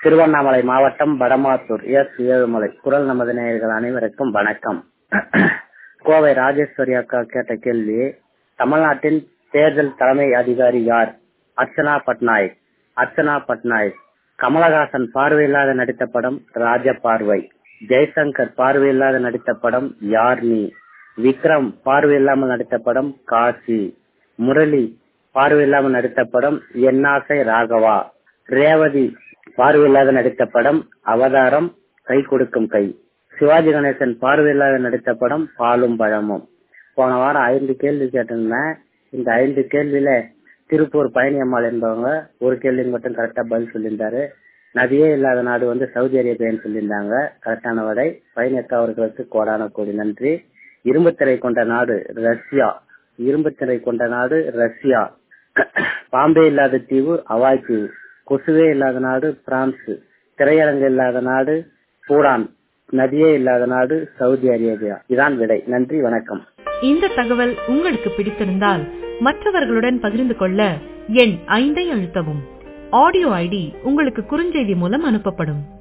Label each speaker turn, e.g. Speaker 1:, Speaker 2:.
Speaker 1: திருவண்ணாமலை மாவட்டம் வடமாத்தூர் எஸ் ஏழுமலை குரல் நமது நேயர்கள் அனைவருக்கும் வணக்கம் கோவை ராஜேஸ்வரி அக்கா கேட்ட கேள்வி தமிழ்நாட்டின் தேர்தல் தலைமை அதிகாரி யார் அர்ச்சனா பட்நாயக் அர்ச்சனா பட்நாயக் கமலஹாசன் பார்வையில்லாத நடித்த படம் ராஜ பார்வை ஜெய்சங்கர் பார்வையில்லாத நடித்த படம் யார் நீ விக்ரம் பார்வையில்லாமல் நடித்த படம் காசி முரளி பார்வையில்லாமல் நடித்த படம் என்னாசை ராகவா ரேவதி பார்வையில்லாத நடித்த படம் அவதாரம் கை கொடுக்கும் கை சிவாஜி கணேசன் பார்வையில்லாத நடித்த படம் பாலும் பழமும் போன வாரம் ஐந்து கேள்வி கேட்டிருந்தேன் இந்த ஐந்து கேள்வியில திருப்பூர் பழனியம்மாள் என்பவங்க ஒரு கேள்விக்கு மட்டும் கரெக்டா பதில் சொல்லியிருந்தாரு நதியே இல்லாத நாடு வந்து சவுதி அரேபியான்னு சொல்லியிருந்தாங்க கரெக்டான விடை பழனியக்கா அவர்களுக்கு கோடான கோடி நன்றி இரும்புத்திரை கொண்ட நாடு ரஷ்யா இரும்புத்திரை கொண்ட நாடு ரஷ்யா பாம்பே இல்லாத தீவு அவாய் தீவு கொசுவே இல்லாத நாடு பிரான்ஸ் திரையரங்கு இல்லாத நாடு பூடான் நதியே இல்லாத நாடு சவுதி அரேபியா இதான் விடை நன்றி வணக்கம்
Speaker 2: இந்த தகவல் உங்களுக்கு பிடித்திருந்தால் மற்றவர்களுடன் பகிர்ந்து கொள்ள எண் ஐந்தை அழுத்தவும் ஆடியோ ஐடி உங்களுக்கு குறுஞ்செய்தி மூலம் அனுப்பப்படும்